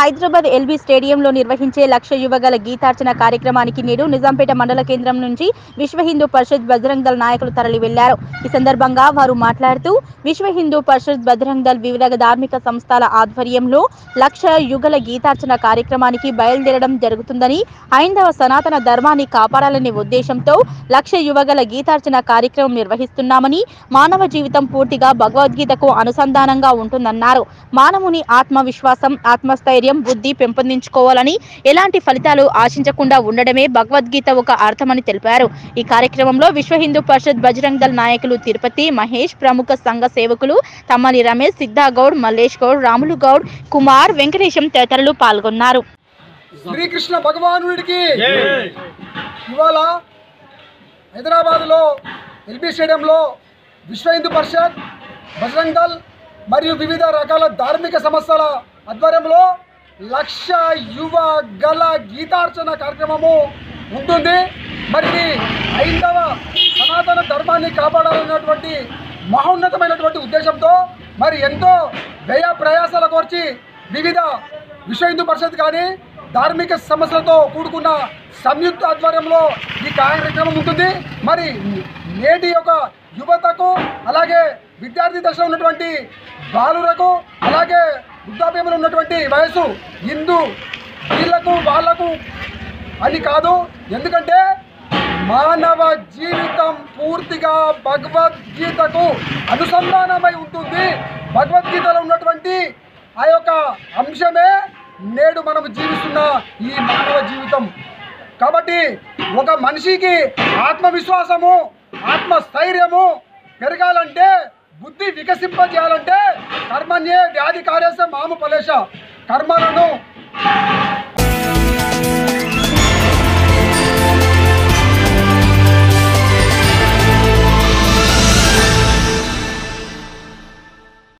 Hyderabad LB స్టేడియంలో నిర్వహించే లక్ష యువగల గీతార్చన కార్యక్రమానికి నేడు నిజాంపేట మండల కేంద్రం నుంచి విశ్వ హిందూ పరిషత్ బజరంగ్ దళ్ నాయకులు తరలి వెళ్లారు ఈ సందర్భంగా వారు మాట్లాడుతూ విశ్వ హిందూ పరిషత్ బజరంగ్ దళ్ వివిధ ధార్మిక సంస్థల ఆధ్వర్యంలో లక్ష యుగల గీతార్చన కార్యక్రమానికి బయలుదేరడం జరుగుతుందని హైందవ సనాతన ధర్మాన్ని కాపాడాలనే ఉద్దేశంతో లక్ష యువగల గీతార్చన కార్యక్రమం నిర్వహిస్తున్నామని మానవ జీవితం పూర్తిగా భగవద్గీతకు అనుసంధానంగా ఉంటుందన్నారు మానవుని ఆత్మవిశ్వాసం ఆత్మస్థైర్యం బుద్ధి పెంపొందించుకోవాలని ఎలాంటి ఫలితాలు ఆశించకుండా ఉండడమే భగవద్గీత ఒక అర్థమని తెలిపారు ఈ కార్యక్రమంలో విశ్వ హిందూ పరిషత్ బజరంగ్ దళ్ నాయకులు తిరుపతి మహేష్ ప్రముఖ సంఘ సేవకులు తమ్మని రమేష్ సిద్ధాగౌడ్ మల్లేష్ గౌడ్ రాములు గౌడ్ కుమార్ వెంకటేశం తదితరులు పాల్గొన్నారు శ్రీకృష్ణ భగవానుడికి ఇవాళ హైదరాబాద్లో ఎల్బీ స్టేడియంలో విశ్వ హిందూ పరిషత్ బజరంగ్ దళ్ మరియు వివిధ రకాల ధార్మిక సంస్థల ఆధ్వర్యంలో లక్ష యువ గల గీతార్చన కార్యక్రమము ఉంటుంది మరి ఇది హైందవ సనాతన ధర్మాన్ని కాపాడాలన్నటువంటి మహోన్నతమైనటువంటి ఉద్దేశంతో మరి ఎంతో వ్యయ ప్రయాసాల కోర్చి వివిధ విశ్వ హిందూ పరిషత్ కానీ ధార్మిక సమస్యలతో కూడుకున్న సంయుక్త ఆధ్వర్యంలో ఈ కార్యక్రమం ఉంటుంది మరి నేటి యొక్క యువతకు అలాగే విద్యార్థి దశలో ఉన్నటువంటి బాలురకు అలాగే వృద్ధాప్యంలో ఉన్నటువంటి వయసు హిందూ వీళ్ళకు వాళ్లకు అని కాదు ఎందుకంటే మానవ జీవితం పూర్తిగా భగవద్గీతకు అనుసంధానమై ఉంటుంది భగవద్గీతలో ఉన్నటువంటి ఆ యొక్క అంశమే నేడు మనం జీవిస్తున్న ఈ మానవ జీవితం కాబట్టి ఒక మనిషికి ఆత్మవిశ్వాసము ఆత్మస్థైర్యము పెరగాలంటే బుద్ధి వికసింపజేయాలంటే కర్మన్యే వ్యాధి కార్యస మాము ఫలేష కర్మలను